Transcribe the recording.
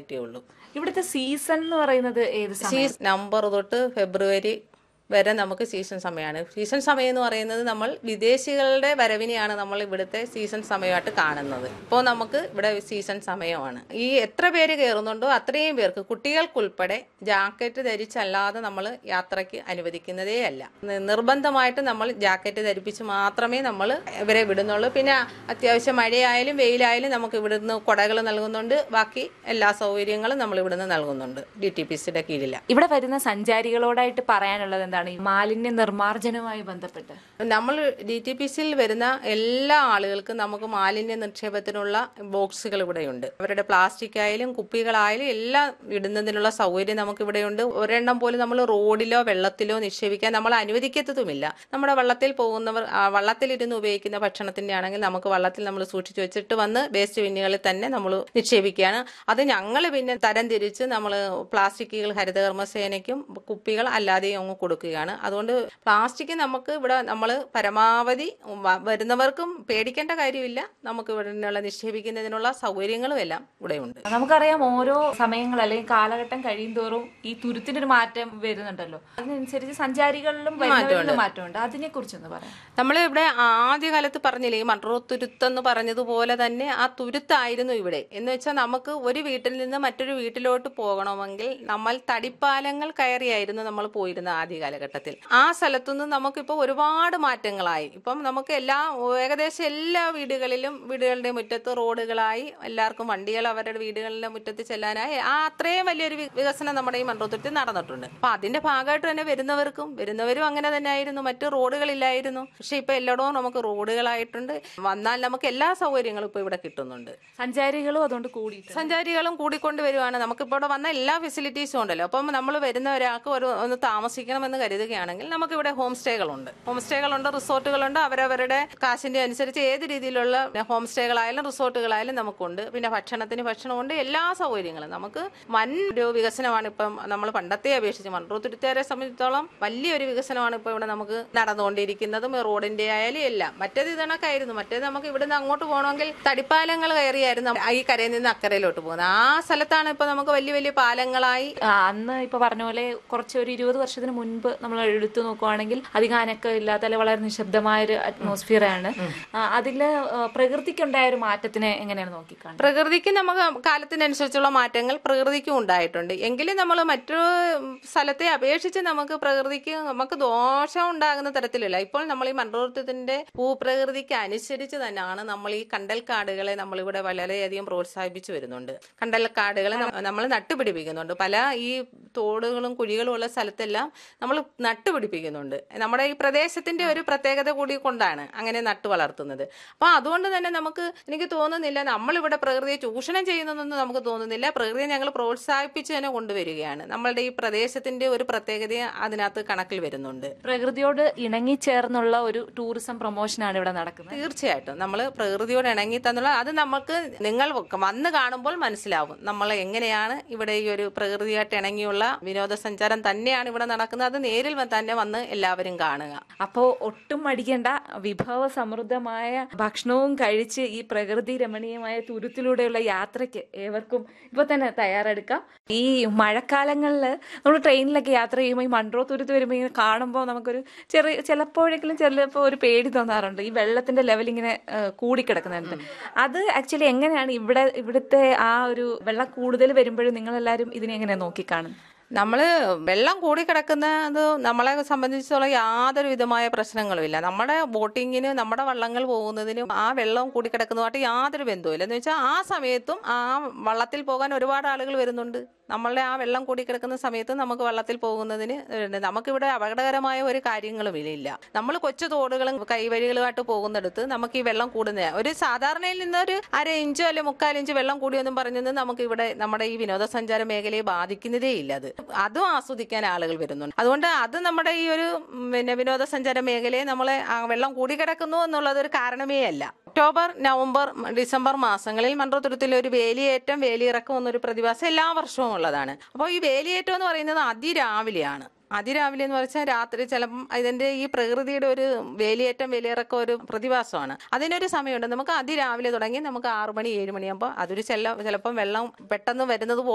പറ്റിയേ ഉള്ളൂ ഇവിടുത്തെ സീസൺ എന്ന് പറയുന്നത് ഏത് സമയം സീസ് നവംബർ തൊട്ട് ഫെബ്രുവരി വരെ നമുക്ക് സീസൺ സമയമാണ് സീസൺ സമയം എന്ന് പറയുന്നത് നമ്മൾ വിദേശികളുടെ വരവിനെയാണ് നമ്മൾ ഇവിടുത്തെ സീസൺ സമയമായിട്ട് കാണുന്നത് ഇപ്പോൾ നമുക്ക് ഇവിടെ സീസൺ സമയമാണ് ഈ എത്ര പേര് കയറുന്നുണ്ടോ അത്രയും പേർക്ക് കുട്ടികൾക്കുൾപ്പെടെ ജാക്കറ്റ് ധരിച്ചല്ലാതെ നമ്മൾ യാത്രയ്ക്ക് അനുവദിക്കുന്നതേ അല്ല നി- നിർബന്ധമായിട്ട് നമ്മൾ ജാക്കറ്റ് ധരിപ്പിച്ച് മാത്രമേ നമ്മൾ ഇവരെ വിടുന്നുള്ളൂ പിന്നെ അത്യാവശ്യം മഴയായാലും വെയിലായാലും നമുക്ക് ഇവിടുന്ന് കുടകൾ നൽകുന്നുണ്ട് ബാക്കി എല്ലാ സൗകര്യങ്ങളും നമ്മൾ ഇവിടുന്ന് നൽകുന്നുണ്ട് ഡി ടി പി സിയുടെ കീഴിലാണ് ഇവിടെ വരുന്ന സഞ്ചാരികളോടായിട്ട് പറയാനുള്ളത് എന്താണ് ഈ മാലിന്യ നിർമ്മാർജ്ജനവുമായി ബന്ധപ്പെട്ട് നമ്മൾ ഡി ടി പി സിയിൽ വരുന്ന എല്ലാ ആളുകൾക്കും നമുക്ക് മാലിന്യ നിക്ഷേപത്തിനുള്ള ബോക്സുകൾ ഇവിടെയുണ്ട് അവരുടെ പ്ലാസ്റ്റിക് ആയാലും കുപ്പികളായാലും എല്ലാം ഇടുന്നതിനുള്ള സൗകര്യം നമുക്ക് ഇവിടെയുണ്ട് ഒരെണ്ണം പോലും നമ്മൾ റോഡിലോ വെള്ളത്തിലോ നിക്ഷേപിക്കാൻ നമ്മൾ അനുവദിക്കത്തതുമില്ല നമ്മുടെ വള്ളത്തിൽ പോകുന്നവർ ആ, വള്ളത്തിലിരുന്ന് ഉപയോഗിക്കുന്ന ഭക്ഷണത്തിന്റെ ആണെങ്കിൽ നമുക്ക് വള്ളത്തിൽ നമ്മൾ സൂക്ഷിച്ചു വെച്ചിട്ട് വന്ന് വേസ്റ്റ് ബിന്നുകളിൽ തന്നെ നമ്മൾ നിക്ഷേപിക്കുകയാണ് അത് ഞങ്ങൾ പിന്നെ തരം തിരിച്ച് നമ്മൾ പ്ലാസ്റ്റിക്കുകൾ ഹരിതകർമ്മസേനയ്ക്കും കുപ്പികൾ അല്ലാതെയും അങ്ങ് കൊടുക്കുകയാണ് അതുകൊണ്ട് പ്ലാസ്റ്റിക് നമുക്ക് ഇവിടെ നമ്മൾ പരമാവധി വ- വരുന്നവർക്കും പേടിക്കേണ്ട കാര്യമില്ല നമുക്ക് ഇവിടെ നിന്നുള്ള നിക്ഷേപിക്കുന്നതിനുള്ള സൗകര്യങ്ങളും എല്ലാം ഇവിടെയുണ്ട് നമുക്കറിയാം ഓരോ സമയങ്ങൾ അല്ലെങ്കിൽ കാലഘട്ടം കഴിയും തോറും ഈ തുരുത്തിനൊരു മാറ്റം വരുന്നുണ്ടല്ലോ അതിനനുസരിച്ച് സഞ്ചാരികളിലും വരുന്നവരിലും മാറ്റമുണ്ട് അതിനെ കുറിച്ചൊന്ന് പറയാം നമ്മൾ ഇവിടെ ആദ്യകാലത്ത് പറഞ്ഞില്ലേ ഈ മൺറോ തുരുത്തെന്ന് പറഞ്ഞതുപോലെ തന്നെ ആ തുരുത്തായിരുന്നു ഇവിടെ എന്ന് വെച്ചാൽ നമുക്ക് ഒരു വീട്ടിൽ നിന്ന് മറ്റൊരു വീട്ടിലോട്ട് പോകണമെങ്കിൽ നമ്മൾ തടിപ്പാലങ്ങൾ കയറിയായിരുന്നു നമ്മൾ പോയിരുന്ന ആദ്യ കാലഘട്ടത്തിൽ ആ സ്ഥലത്തുനിന്ന് നമുക്കിപ്പോൾ ഒരുപാട് മാറ്റങ്ങളായി ഇപ്പം നമുക്ക് എല്ലാ ഏകദേശം എല്ലാ വീടുകളിലും വീടുകളുടെ മുറ്റത്ത് റോഡുകളായി എല്ലാവർക്കും വണ്ടികൾ അവരുടെ വീടുകളിലെ മുറ്റത്ത് ചെല്ലാനായി ആ അത്രയും വലിയൊരു വി- വികസനം നമ്മുടെ ഈ മൺറോത്തുരുത്തിൽ നടന്നിട്ടുണ്ട് അപ്പൊ അതിന്റെ ഭാഗമായിട്ട് തന്നെ വരുന്നവർക്കും വരുന്നവരും അങ്ങനെ തന്നെ ആയിരുന്നു മറ്റു റോഡുകളില്ലായിരുന്നു പക്ഷെ ഇപ്പൊ എല്ലായിടവും നമുക്ക് റോഡുകളായിട്ടുണ്ട് വന്നാൽ നമുക്ക് എല്ലാ സൗകര്യങ്ങളും ഇപ്പൊ ഇവിടെ കിട്ടുന്നുണ്ട് സഞ്ചാരികളും അതുകൊണ്ട് കൂടിയിട്ട് സഞ്ചാരികളും കൂടിക്കൊണ്ട് വരുവാണ് നമുക്കിപ്പോൾ ഇവിടെ വന്ന എല്ലാ ഫെസിലിറ്റീസും ഉണ്ടല്ലോ അപ്പം നമ്മൾ വരുന്ന ഒരാൾക്ക് ഒരു ഒന്ന് താമസിക്കണമെന്ന് കരുതുകയാണെങ്കിൽ നമുക്കിവിടെ ഹോം സ്റ്റേകളുണ്ട് ഹോം സ്റ്റേകളുണ്ട് റിസോർട്ടുകളുണ്ട് അവരവരുടെ കാശിന്റെ അനുസരിച്ച് ഏത് രീതിയിലുള്ള ഹോം സ്റ്റേകളായാലും റിസോർട്ടുകളായാലും നമുക്കുണ്ട് പിന്നെ ഭക്ഷണത്തിന് ഭക്ഷണമുണ്ട് എല്ലാ സൗകര്യങ്ങളും നമുക്ക് വൻ ഒരു വികസനമാണ് ഇപ്പം നമ്മൾ പണ്ടത്തെ അപേക്ഷിച്ച് മൺറൂത്തുരുത്തുകാരെ സംബന്ധിച്ചിടത്തോളം വലിയൊരു വികസനമാണ് ഇപ്പോൾ ഇവിടെ നമുക്ക് നടന്നുകൊണ്ടിരിക്കുന്നതും റോഡിന്റെ ആയാലും എല്ലാം മറ്റേത് ഇതണക്കായിരുന്നു മറ്റേത് നമുക്ക് ഇവിടുന്ന് അങ്ങോട്ട് പോകണമെങ്കിൽ തടിപ്പാലങ്ങൾ കയറിയായിരുന്നു ഈ കരയിൽ നിന്ന് അക്കരയിലോട്ട് പോകുന്നത് ആ സ്ഥലത്താണ് ഇപ്പൊ നമുക്ക് വലിയ വലിയ പാലങ്ങളായി ആ, അന്ന് ഇപ്പൊ പറഞ്ഞ പോലെ കുറച്ച് ഒരു ഇരുപത് വർഷത്തിന് മുൻപ് നമ്മൾ എടുത്തു നോക്കുവാണെങ്കിൽ അധികം അനക്കം ഇല്ലാത്ത അല്ലെങ്കിൽ വളരെ നിശബ്ദമായ ഒരു അറ്റ്മോസ്ഫിയർ ആണ് ആ, അതില് ആ, പ്രകൃതിക്കുണ്ടായ ഒരു മാറ്റത്തിനെ എങ്ങനെയാണ് നോക്കിക്കാണുന്നത് പ്രകൃതിക്ക് നമുക്ക് കാലത്തിനനുസരിച്ചുള്ള മാറ്റങ്ങൾ പ്രകൃതിക്കും ഉണ്ടായിട്ടുണ്ട് എങ്കിലും നമ്മൾ മറ്റു സ്ഥലത്തെ അപേക്ഷിച്ച് നമുക്ക് പ്രകൃതിക്ക് നമുക്ക് ദോഷം ഉണ്ടാകുന്ന തരത്തിലില്ല ഇപ്പോൾ നമ്മൾ ഈ മൺറോത്തത്തിന്റെ ഭൂപ്രകൃതിക്ക് അനുസരിച്ച് തന്നെയാണ് നമ്മൾ ഈ കണ്ടൽക്കാടുകളെ നമ്മളിവിടെ വളരെയധികം പ്രോത്സാഹിപ്പിച്ചു വരുന്നുണ്ട് കണ്ടൽക്കാടുകളെ നമ്മൾ നട്ടുപിടിപ്പിക്കുന്നുണ്ട് പല ഈ തോടുകളും കുഴികളും ഉള്ള സ്ഥലത്തെല്ലാം നമ്മൾ നട്ടുപിടിപ്പിക്കുന്നുണ്ട് നമ്മുടെ ഈ പ്രദേശത്തിന്റെ ഒരു പ്രത്യേകത കൂടി കൊണ്ടാണ് അങ്ങനെ നട്ടു വളർത്തുന്നത് അപ്പൊ അതുകൊണ്ട് തന്നെ നമുക്ക് എനിക്ക് തോന്നുന്നില്ല നമ്മളിവിടെ പ്രകൃതിയെ ചൂഷണം ചെയ്യുന്നതെന്ന് നമുക്ക് തോന്നുന്നില്ല പ്രകൃതിയെ ഞങ്ങൾ പ്രോത്സാഹിപ്പിച്ച് തന്നെ കൊണ്ടുവരികയാണ് നമ്മളുടെ ഈ പ്രദേശത്തിന്റെ ഒരു പ്രത്യേകത അതിനകത്ത് കണക്കിൽ വരുന്നുണ്ട് പ്രകൃതിയോട് ഇണങ്ങിച്ചേർന്നുള്ള ഒരു ടൂറിസം പ്രൊമോഷനാണ് ഇവിടെ നടക്കുന്നത് തീർച്ചയായിട്ടും നമ്മൾ പ്രകൃതിയോട് ഇണങ്ങി തന്നുള്ള അത് നമുക്ക് നിങ്ങൾ വന്ന് കാണുമ്പോൾ മനസ്സിലാവും നമ്മൾ എങ്ങനെയാണ് ഇവിടെ ഈ ഒരു പ്രകൃതിയായിട്ട് ഇണങ്ങിയുള്ള വിനോദസഞ്ചാരം തന്നെയാണ് ഇവിടെ നടക്കുന്നത് അത് നേരിൽ വ- തന്നെ വന്ന് എല്ലാവരും കാണുക അപ്പോ ഒട്ടും മടിക്കേണ്ട വിഭവ സമൃദ്ധമായ ഭക്ഷണവും കഴിച്ച് ഈ പ്രകൃതി രമണീയമായ തുരുത്തിലൂടെയുള്ള യാത്രയ്ക്ക് ഏവർക്കും ഇപ്പൊ തന്നെ തയ്യാറെടുക്കാം ഈ മഴക്കാലങ്ങളിൽ നമ്മൾ ട്രെയിനിലൊക്കെ യാത്ര ചെയ്യുമ്പോൾ ഈ മൺട്രോ തുരുത്ത് വരുമ്പോൾ ഇങ്ങനെ കാണുമ്പോൾ നമുക്കൊരു ചെറിയ ചിലപ്പോഴെങ്കിലും ചിലപ്പോൾ ഒരു പേടി തോന്നാറുണ്ട് ഈ വെള്ളത്തിന്റെ ലെവൽ ഇങ്ങനെ ആ, കൂടിക്കിടക്കുന്നുണ്ട് അത് ആക്ച്വലി എങ്ങനെയാണ് ഇവിടെ ഇവിടുത്തെ ആ ഒരു വെള്ളം കൂടുതൽ വരുമ്പോഴും നിങ്ങളെല്ലാവരും ഇതിനെ എങ്ങനെ നോക്കിക്കാണും നമ്മൾ വെള്ളം കൂടി കിടക്കുന്നത് നമ്മളെ സംബന്ധിച്ചിടത്തോളം യാതൊരു വിധമായ പ്രശ്നങ്ങളുമില്ല നമ്മുടെ ബോട്ടിങ്ങിന് നമ്മുടെ വള്ളങ്ങൾ പോകുന്നതിനും ആ വെള്ളം കൂടി കിടക്കുന്നതുമായിട്ട് യാതൊരു ബന്ധവുമില്ല എന്ന് വെച്ചാൽ ആ സമയത്തും ആ വള്ളത്തിൽ പോകാൻ ഒരുപാട് ആളുകൾ വരുന്നുണ്ട് നമ്മളുടെ ആ വെള്ളം കൂടി കിടക്കുന്ന സമയത്ത് നമുക്ക് വള്ളത്തിൽ പോകുന്നതിന് ഉണ്ട്. നമുക്കിവിടെ അപകടകരമായ ഒരു കാര്യങ്ങളും ഇല്ല നമ്മൾ കൊച്ചു തോടുകളും കൈവഴികളുമായിട്ട് പോകുന്നിടത്ത് നമുക്ക് ഈ വെള്ളം കൂടുന്ന ഒരു സാധാരണയിൽ നിന്ന് ഒരു അര ഇഞ്ചോ അല്ലെ മുക്കാൽ ഇഞ്ച് വെള്ളം കൂടിയൊന്നും പറഞ്ഞത് നമുക്ക് ഇവിടെ നമ്മുടെ ഈ വിനോദസഞ്ചാര മേഖലയെ ബാധിക്കുന്നതേ ഇല്ല അത് അതും ആസ്വദിക്കാൻ ആളുകൾ വരുന്നുണ്ട് അതുകൊണ്ട് അത് നമ്മുടെ ഈ ഒരു ഉം, പിന്നെ വിനോദസഞ്ചാര മേഖലയെ നമ്മളെ ആ വെള്ളം കൂടി കിടക്കുന്നു എന്നുള്ളത് ഒരു കാരണമേ അല്ല ഒക്ടോബർ നവംബർ ഡിസംബർ മാസങ്ങളിൽ മൺട്രോത്തുരുത്തിൽ ഒരു വേലിയേറ്റം വേലിയിറക്കം എന്നൊരു പ്രതിഭാസം എല്ലാ വർഷവും ഉള്ളതാണ് അപ്പോൾ ഈ വേലിയേറ്റം എന്ന് പറയുന്നത് അതിരാവിലെയാണ് അതിരാവിലെ എന്ന് വെച്ചാൽ രാത്രി ചിലപ്പം ഇതിന്റെ ഈ പ്രകൃതിയുടെ ഒരു വേലിയേറ്റം വേലിയിറക്കം ഒരു പ്രതിഭാസമാണ് അതിനൊരു സമയമുണ്ട് നമുക്ക് അതിരാവിലെ തുടങ്ങി നമുക്ക് ആറു മണി ഏഴ് മണിയാകുമ്പോൾ അതൊരു ചില ചിലപ്പം വെള്ളം പെട്ടെന്ന് വരുന്നത്